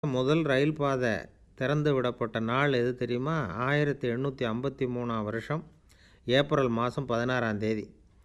முதல் ரயில் பாதை திறந்து விடப்பட்ட நாள் எது தெரியுமா ஆயிரத்தி எண்ணூற்றி ஐம்பத்தி மூணாம் வருஷம் ஏப்ரல் மாதம் பதினாறாம் தேதி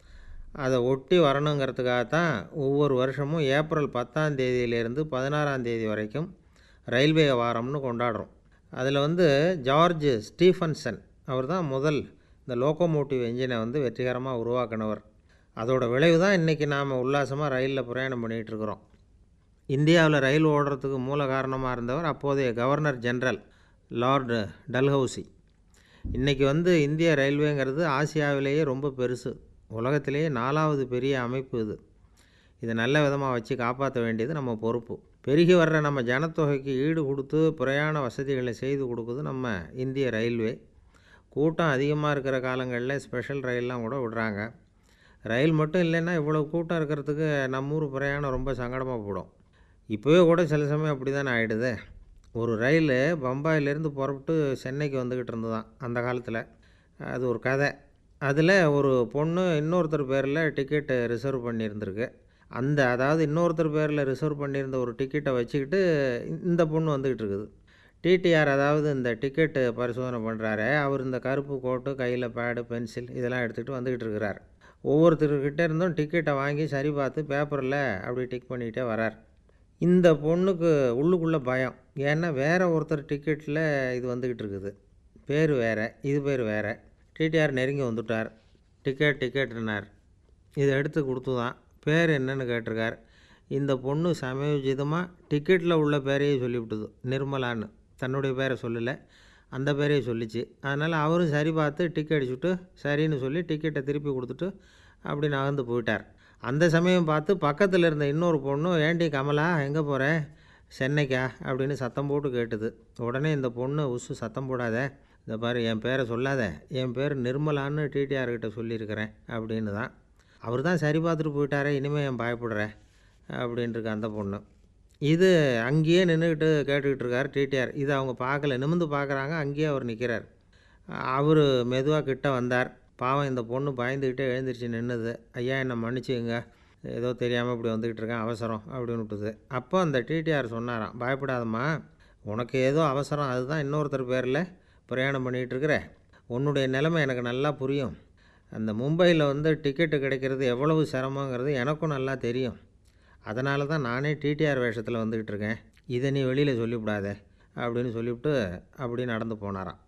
அதை ஒட்டி வரணுங்கிறதுக்காக தான் ஒவ்வொரு வருஷமும் ஏப்ரல் பத்தாம் தேதியிலேருந்து பதினாறாம் தேதி வரைக்கும் ரயில்வே வாரம்னு கொண்டாடுறோம் அதில் வந்து ஜார்ஜ் ஸ்டீஃபன்சன் அவர் தான் முதல் இந்த லோக்கோமோட்டிவ் என்ஜினை வந்து வெற்றிகரமாக உருவாக்கினவர் அதோட விளைவு தான் இன்றைக்கி நாம் உல்லாசமாக ரயிலில் பிரயாணம் பண்ணிகிட்டு இருக்கிறோம் இந்தியாவில் ரயில் ஓடுறதுக்கு மூல காரணமாக இருந்தவர் அப்போதைய கவர்னர் ஜெனரல் லார்டு டல்ஹவுசி இன்றைக்கி வந்து இந்திய ரயில்வேங்கிறது ஆசியாவிலேயே ரொம்ப பெருசு உலகத்திலேயே நாலாவது பெரிய அமைப்பு இது இதை நல்ல விதமாக வச்சு காப்பாற்ற வேண்டியது நம்ம பொறுப்பு பெருகி வர்ற நம்ம ஜனத்தொகைக்கு ஈடு கொடுத்து பிரயாண வசதிகளை செய்து கொடுக்குது நம்ம இந்திய ரயில்வே கூட்டம் அதிகமாக இருக்கிற காலங்களில் ஸ்பெஷல் ரயில்லாம் கூட விடுறாங்க ரயில் மட்டும் இல்லைன்னா இவ்வளோ கூட்டம் இருக்கிறதுக்கு நம்ம ஊர் பிரயாணம் ரொம்ப சங்கடமாக போடும் இப்போவே கூட சில சமயம் அப்படி தானே ஆகிடுது ஒரு ரயில் பம்பாயிலேருந்து புறப்பட்டு சென்னைக்கு வந்துக்கிட்டு இருந்ததான் அந்த காலத்தில் அது ஒரு கதை அதில் ஒரு பொண்ணு இன்னொருத்தர் பேரில் டிக்கெட்டு ரிசர்வ் பண்ணியிருந்திருக்கு அந்த அதாவது இன்னொருத்தர் பேரில் ரிசர்வ் பண்ணியிருந்த ஒரு டிக்கெட்டை வச்சுக்கிட்டு இந்த பொண்ணு வந்துக்கிட்டு இருக்குது டிடிஆர் அதாவது இந்த டிக்கெட்டு பரிசோதனை பண்ணுறாரு அவர் இந்த கருப்பு கோட்டு கையில் பேடு பென்சில் இதெல்லாம் எடுத்துகிட்டு வந்துக்கிட்டு இருக்கிறார் ஒவ்வொருத்தர்கிட்ட இருந்தும் டிக்கெட்டை வாங்கி சரி பார்த்து பேப்பரில் அப்படி டிக் பண்ணிக்கிட்டே வரார் இந்த பொண்ணுக்கு உள்ளுக்குள்ளே பயம் ஏன்னா வேறு ஒருத்தர் டிக்கெட்டில் இது வந்துக்கிட்டு இருக்குது பேர் வேறு இது பேர் வேறு டிடிஆர் நெருங்கி வந்துட்டார் டிக்கெட் டிக்கெட்னார் இதை எடுத்து கொடுத்து தான் பேர் என்னன்னு கேட்டிருக்கார் இந்த பொண்ணு சமயோஜிதமாக டிக்கெட்டில் உள்ள பேரையே சொல்லிவிட்டுது நிர்மலான்னு தன்னுடைய பேரை சொல்லலை அந்த பேரையே சொல்லிச்சு அதனால் அவரும் சரி பார்த்து டிக்கெட் அடிச்சுட்டு சரின்னு சொல்லி டிக்கெட்டை திருப்பி கொடுத்துட்டு அப்படி நகர்ந்து போயிட்டார் அந்த சமயம் பார்த்து பக்கத்தில் இருந்த இன்னொரு பொண்ணு ஏண்டி கமலா எங்கே போகிற சென்னைக்கா அப்படின்னு சத்தம் போட்டு கேட்டுது உடனே இந்த பொண்ணு உசு சத்தம் போடாத இந்த பாரு என் பேரை சொல்லாத என் பேர் நிர்மலான்னு டிடிஆர் கிட்ட சொல்லியிருக்கிறேன் அப்படின்னு தான் அவர் தான் சரி பார்த்துட்டு போயிட்டாரே இனிமேல் என் பயப்படுறேன் அப்படின்ட்டுருக்கு அந்த பொண்ணு இது அங்கேயே நின்றுக்கிட்டு கேட்டுக்கிட்டு இருக்கார் டிடிஆர் இது அவங்க பார்க்கல நிமிந்து பார்க்குறாங்க அங்கேயே அவர் நிற்கிறார் அவர் மெதுவாக கிட்ட வந்தார் பாவம் இந்த பொண்ணு பயந்துக்கிட்டே எழுந்திரிச்சு நின்றுது ஐயா என்னை மன்னிச்சுங்க ஏதோ தெரியாமல் இப்படி வந்துக்கிட்டு இருக்கேன் அவசரம் அப்படின்னு விட்டுது அப்போ அந்த டிடிஆர் சொன்னாராம் பயப்படாதம்மா உனக்கு ஏதோ அவசரம் அதுதான் இன்னொருத்தர் பேரில் பிரயாணம் பண்ணிகிட்டு இருக்கிற உன்னுடைய நிலைமை எனக்கு நல்லா புரியும் அந்த மும்பையில் வந்து டிக்கெட்டு கிடைக்கிறது எவ்வளவு சிரமங்கிறது எனக்கும் நல்லா தெரியும் அதனால தான் நானே டிடிஆர் வேஷத்தில் வந்துக்கிட்டு இருக்கேன் இதை நீ வெளியில் சொல்லிவிடாத அப்படின்னு சொல்லிவிட்டு அப்படி நடந்து போனாராம்